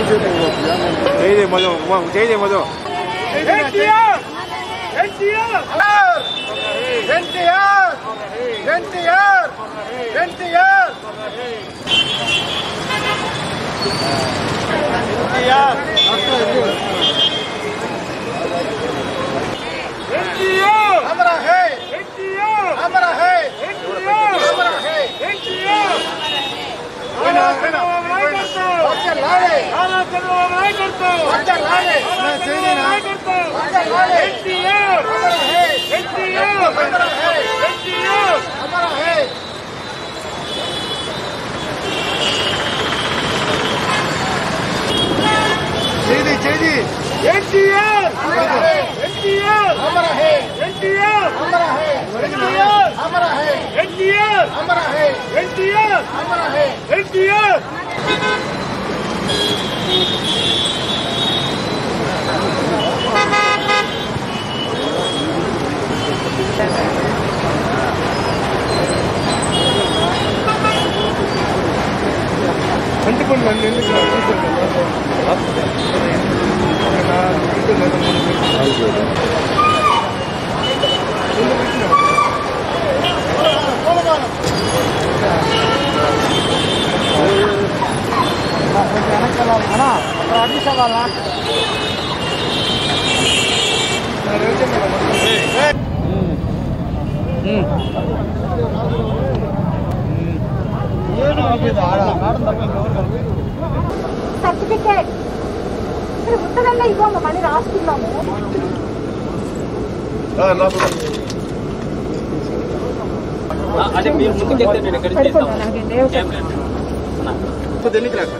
చేయి మొదలు చేయి మొదలు ఎన్టీఆర్ ఎన్టీఆర్ ఎన్టీఆర్ ఎన్టీఆర్ ఎన్టీఆర్ ఎన్టీఆర్ हमारा है ఎన్టీఆర్ हमारा है ఎన్టీఆర్ हमारा है ఎన్టీఆర్ ఆనా చంద్రబాబు నాయకత్వం వచ్చే లాడే ఆనా చంద్రబాబు నాయకత్వం వచ్చే లాడే ఆనా చంద్రబాబు నాయకత్వం వచ్చే లాడే ఎన్టీఆర్ हमारा है ఎన్టీఆర్ हमारा है ఎన్టీఆర్ हमारा है చేది చేది ఎన్టీఆర్ हमारा है ఎన్టీఆర్ हमारा है ఎన్టీఆర్ हमारा है ఎన్టీఆర్ हमारा है ఎన్టీఆర్ हमारा है ఎన్టీఆర్ हमारा है ఎన్టీఆర్ అంటుకోండి నన్ను ఎందుకు సర్టిఫికేట్ ఇక్కడ ఉత్తరంలో ఇవ్వమ్మ మళ్ళీ రాసుకున్నాము అదే మీరు ముందుకు చెప్తే నేను ఎక్కడికి పడుకున్నా నాకు దేవుడు ఎన్నికి రాక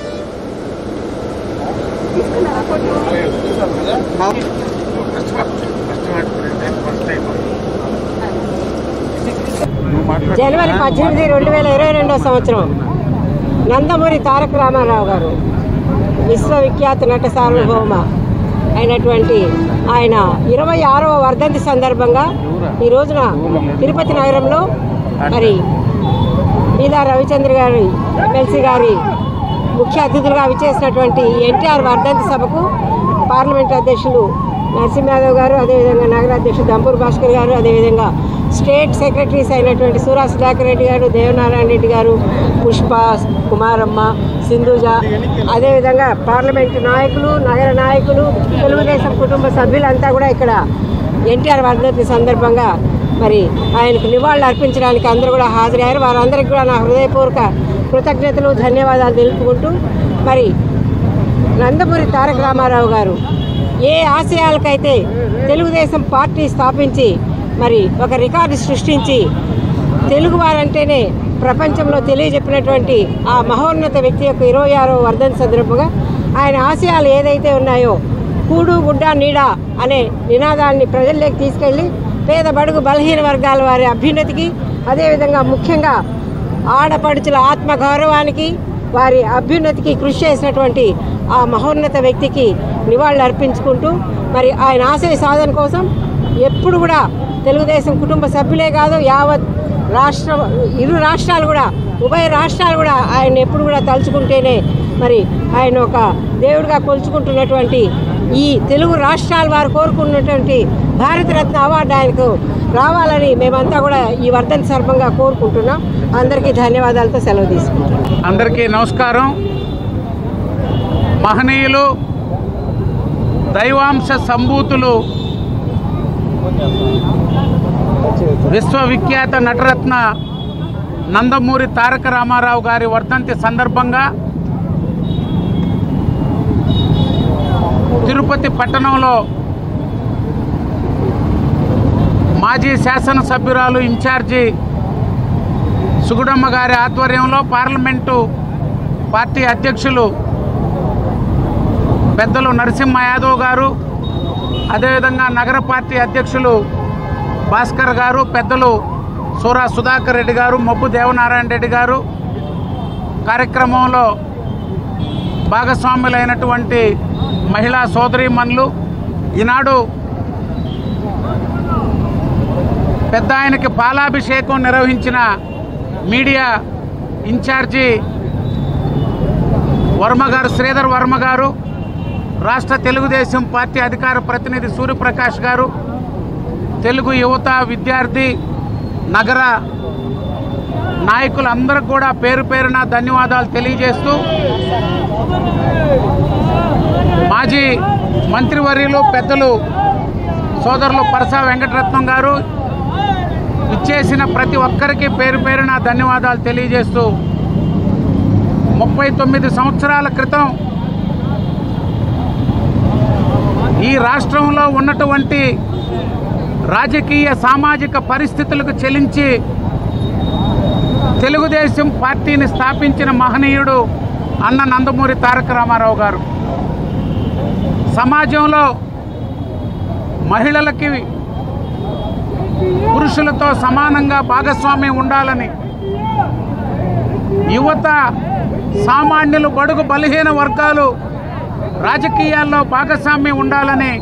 తీసుకున్నారా ఫోటో? జనవరి పద్దెనిమిది రెండు వేల ఇరవై రెండో సంవత్సరం నందమూరి తారక రామారావు గారు విశ్వవిఖ్యాత నట సార్వభౌమ అయినటువంటి ఆయన ఇరవై ఆరవ వర్ధంతి సందర్భంగా ఈ రోజున తిరుపతి నగరంలో మరి బీదా రవిచంద్ర గారి ఎమ్మెల్సీ గారి ముఖ్య అతిథులుగా విచ్చేసినటువంటి ఎన్టీఆర్ వర్ధంతి సభకు పార్లమెంట్ అధ్యక్షులు నరసింహ యాదవ్ గారు అదేవిధంగా నగర అధ్యక్షుడు దంపూర్ భాస్కర్ గారు అదేవిధంగా స్టేట్ సెక్రటరీస్ అయినటువంటి సూరా సుధాకర్ రెడ్డి గారు దేవనారాయణ రెడ్డి గారు పుష్ప కుమారమ్మ సింధుజ అదేవిధంగా పార్లమెంటు నాయకులు నగర నాయకులు తెలుగుదేశం కుటుంబ సభ్యులంతా కూడా ఇక్కడ ఎన్టీఆర్ వర్ధంతి సందర్భంగా మరి ఆయనకు నివాళులు అర్పించడానికి అందరూ కూడా హాజరయ్యారు వారందరికీ కూడా నా హృదయపూర్వక కృతజ్ఞతలు ధన్యవాదాలు తెలుపుకుంటూ మరి నందమూరి తారక రామారావు గారు ఏ ఆశయాలకైతే తెలుగుదేశం పార్టీ స్థాపించి మరి ఒక రికార్డు సృష్టించి తెలుగు వారంటేనే ప్రపంచంలో తెలియజెప్పినటువంటి ఆ మహోన్నత వ్యక్తి యొక్క ఇరవై ఆరో వర్ధన్ సందర్భంగా ఆయన ఆశయాలు ఏదైతే ఉన్నాయో కూడు గుడ్డ నీడ అనే నినాదాన్ని ప్రజల్లోకి తీసుకెళ్ళి పేద బడుగు బలహీన వర్గాల వారి అభ్యున్నతికి అదేవిధంగా ముఖ్యంగా ఆడపడుచుల ఆత్మగౌరవానికి వారి అభ్యున్నతికి కృషి చేసినటువంటి ఆ మహోన్నత వ్యక్తికి నివాళులు అర్పించుకుంటూ మరి ఆయన ఆశయ సాధన కోసం ఎప్పుడు కూడా తెలుగుదేశం కుటుంబ సభ్యులే కాదు యావత్ రాష్ట్ర ఇరు రాష్ట్రాలు కూడా ఉభయ రాష్ట్రాలు కూడా ఆయన ఎప్పుడు కూడా తలుచుకుంటేనే మరి ఆయన ఒక దేవుడిగా కొలుచుకుంటున్నటువంటి ఈ తెలుగు రాష్ట్రాల వారు కోరుకున్నటువంటి భారతరత్న అవార్డు ఆయనకు రావాలని మేమంతా కూడా ఈ వర్ధన్ సందర్భంగా కోరుకుంటున్నాం అందరికీ ధన్యవాదాలతో సెలవు తీసుకుంటున్నాం అందరికీ నమస్కారం మహనీయులు దైవాంశ సంభూతులు విశ్వవిఖ్యాత నటరత్న నందమూరి తారక రామారావు గారి వర్ధంతి సందర్భంగా తిరుపతి పట్టణంలో మాజీ శాసనసభ్యురాలు ఇన్ఛార్జి సుగుడమ్మ గారి ఆధ్వర్యంలో పార్లమెంటు పార్టీ అధ్యక్షులు పెద్దలు నరసింహ యాదవ్ గారు అదేవిధంగా నగర పార్టీ అధ్యక్షులు భాస్కర్ గారు పెద్దలు సూరా సుధాకర్ రెడ్డి గారు మబ్బు దేవనారాయణ రెడ్డి గారు కార్యక్రమంలో భాగస్వాములైనటువంటి మహిళా సోదరీమణులు ఈనాడు పెద్ద ఆయనకి పాలాభిషేకం నిర్వహించిన మీడియా ఇన్ఛార్జి వర్మ గారు శ్రీధర్ వర్మ గారు రాష్ట్ర తెలుగుదేశం పార్టీ అధికార ప్రతినిధి సూర్యప్రకాష్ గారు తెలుగు యువత విద్యార్థి నగర నాయకులందరికీ కూడా పేరు పేరున ధన్యవాదాలు తెలియజేస్తూ మాజీ మంత్రివర్యులు పెద్దలు సోదరులు పరసా వెంకటరత్నం గారు ఇచ్చేసిన ప్రతి ఒక్కరికి పేరు పేరున ధన్యవాదాలు తెలియజేస్తూ ముప్పై తొమ్మిది సంవత్సరాల క్రితం ఈ రాష్ట్రంలో ఉన్నటువంటి రాజకీయ సామాజిక పరిస్థితులకు చెలించి తెలుగుదేశం పార్టీని స్థాపించిన మహనీయుడు అన్న నందమూరి తారక రామారావు గారు సమాజంలో మహిళలకి పురుషులతో సమానంగా భాగస్వామ్యం ఉండాలని యువత సామాన్యులు బడుగు బలహీన వర్గాలు రాజకీయాల్లో భాగస్వామ్యం ఉండాలని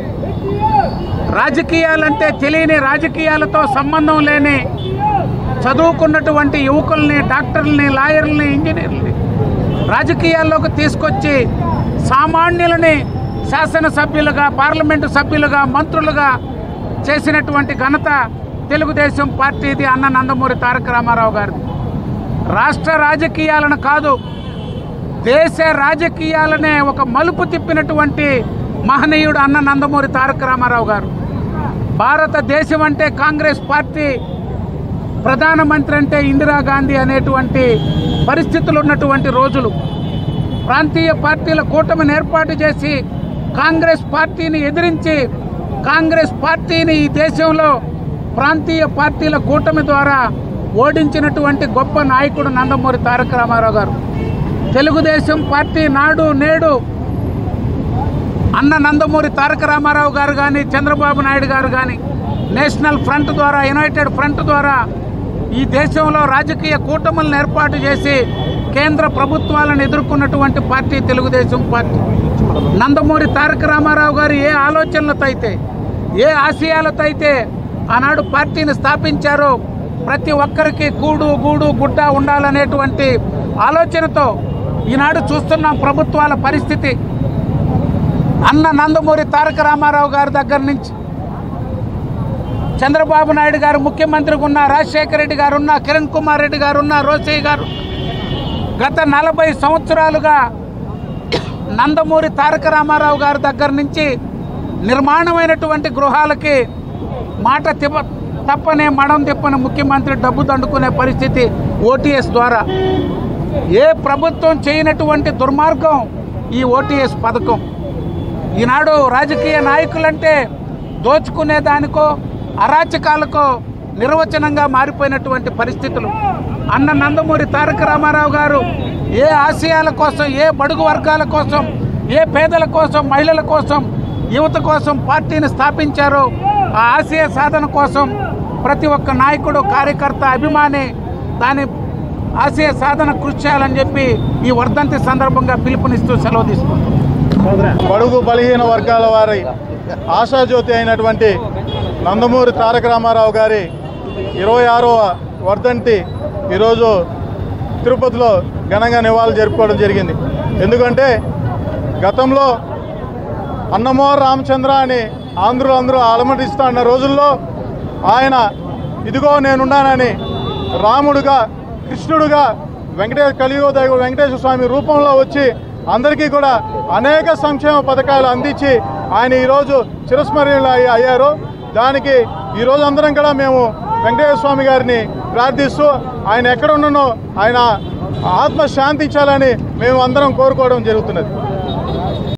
రాజకీయాలంటే తెలియని రాజకీయాలతో సంబంధం లేని చదువుకున్నటువంటి యువకుల్ని డాక్టర్లని లాయర్లని ఇంజనీర్లని రాజకీయాల్లోకి తీసుకొచ్చి సామాన్యులని శాసనసభ్యులుగా పార్లమెంటు సభ్యులుగా మంత్రులుగా చేసినటువంటి ఘనత తెలుగుదేశం పార్టీది అన్న నందమూరి తారక రామారావు గారిది రాష్ట్ర రాజకీయాలను కాదు దేశ రాజకీయాలనే ఒక మలుపు తిప్పినటువంటి మహనీయుడు అన్న నందమూరి తారక రామారావు గారు భారతదేశం అంటే కాంగ్రెస్ పార్టీ ప్రధానమంత్రి అంటే ఇందిరాగాంధీ అనేటువంటి పరిస్థితులు ఉన్నటువంటి రోజులు ప్రాంతీయ పార్టీల కూటమిని ఏర్పాటు చేసి కాంగ్రెస్ పార్టీని ఎదిరించి కాంగ్రెస్ పార్టీని ఈ దేశంలో ప్రాంతీయ పార్టీల కూటమి ద్వారా ఓడించినటువంటి గొప్ప నాయకుడు నందమూరి తారక రామారావు గారు తెలుగుదేశం పార్టీ నాడు నేడు అన్న నందమూరి తారక రామారావు గారు కానీ చంద్రబాబు నాయుడు గారు కానీ నేషనల్ ఫ్రంట్ ద్వారా యునైటెడ్ ఫ్రంట్ ద్వారా ఈ దేశంలో రాజకీయ కూటములను ఏర్పాటు చేసి కేంద్ర ప్రభుత్వాలను ఎదుర్కొన్నటువంటి పార్టీ తెలుగుదేశం పార్టీ నందమూరి తారక రామారావు గారు ఏ ఆలోచనలతో అయితే ఏ ఆశయాలతో అయితే ఆనాడు పార్టీని స్థాపించారో ప్రతి ఒక్కరికి కూడు గూడు గుడ్డ ఉండాలనేటువంటి ఆలోచనతో ఈనాడు చూస్తున్నాం ప్రభుత్వాల పరిస్థితి అన్న నందమూరి తారక రామారావు గారి దగ్గర నుంచి చంద్రబాబు నాయుడు గారు ముఖ్యమంత్రిగా ఉన్న రాజశేఖర రెడ్డి గారు ఉన్న కిరణ్ కుమార్ రెడ్డి గారు ఉన్న రోసయ్య గారు గత నలభై సంవత్సరాలుగా నందమూరి తారక రామారావు గారి దగ్గర నుంచి నిర్మాణమైనటువంటి గృహాలకి మాట తిప్ప తప్పనే మడం తిప్పని ముఖ్యమంత్రి డబ్బు దండుకునే పరిస్థితి ఓటీఎస్ ద్వారా ఏ ప్రభుత్వం చేయనటువంటి దుర్మార్గం ఈ ఓటీఎస్ పథకం ఈనాడు రాజకీయ నాయకులంటే దోచుకునే దానికో అరాచకాలకో నిర్వచనంగా మారిపోయినటువంటి పరిస్థితులు అన్న నందమూరి తారక రామారావు గారు ఏ ఆశయాల కోసం ఏ బడుగు వర్గాల కోసం ఏ పేదల కోసం మహిళల కోసం యువత కోసం పార్టీని స్థాపించారో ఆ ఆశయ సాధన కోసం ప్రతి ఒక్క నాయకుడు కార్యకర్త అభిమాని దాని ఆశయ సాధన కృషి చేయాలని చెప్పి ఈ వర్ధంతి సందర్భంగా పిలుపునిస్తూ సెలవు తీసుకుంటాం బడుగు బలహీన వర్గాల వారి ఆశాజ్యోతి అయినటువంటి నందమూరి తారక రామారావు గారి ఇరవై ఆరవ వర్ధంతి ఈరోజు తిరుపతిలో ఘనంగా నివాళులు జరుపుకోవడం జరిగింది ఎందుకంటే గతంలో అన్నమోహ రామచంద్ర అని ఆంధ్రులు అందరూ అలమటిస్తా ఉన్న రోజుల్లో ఆయన ఇదిగో నేనున్నానని రాముడుగా కృష్ణుడుగా వెంకటేశ్వర కలియుగ దైవ వెంకటేశ్వర స్వామి రూపంలో వచ్చి అందరికీ కూడా అనేక సంక్షేమ పథకాలు అందించి ఆయన ఈరోజు చిరస్మరణీయులు అయ్య- అయ్యారు దానికి ఈరోజు అందరం కూడా మేము వెంకటేశ్వర స్వామి గారిని ప్రార్థిస్తూ ఆయన ఎక్కడ ఉన్ననో ఆయన ఆత్మ శాంతించాలని మేము అందరం కోరుకోవడం జరుగుతున్నది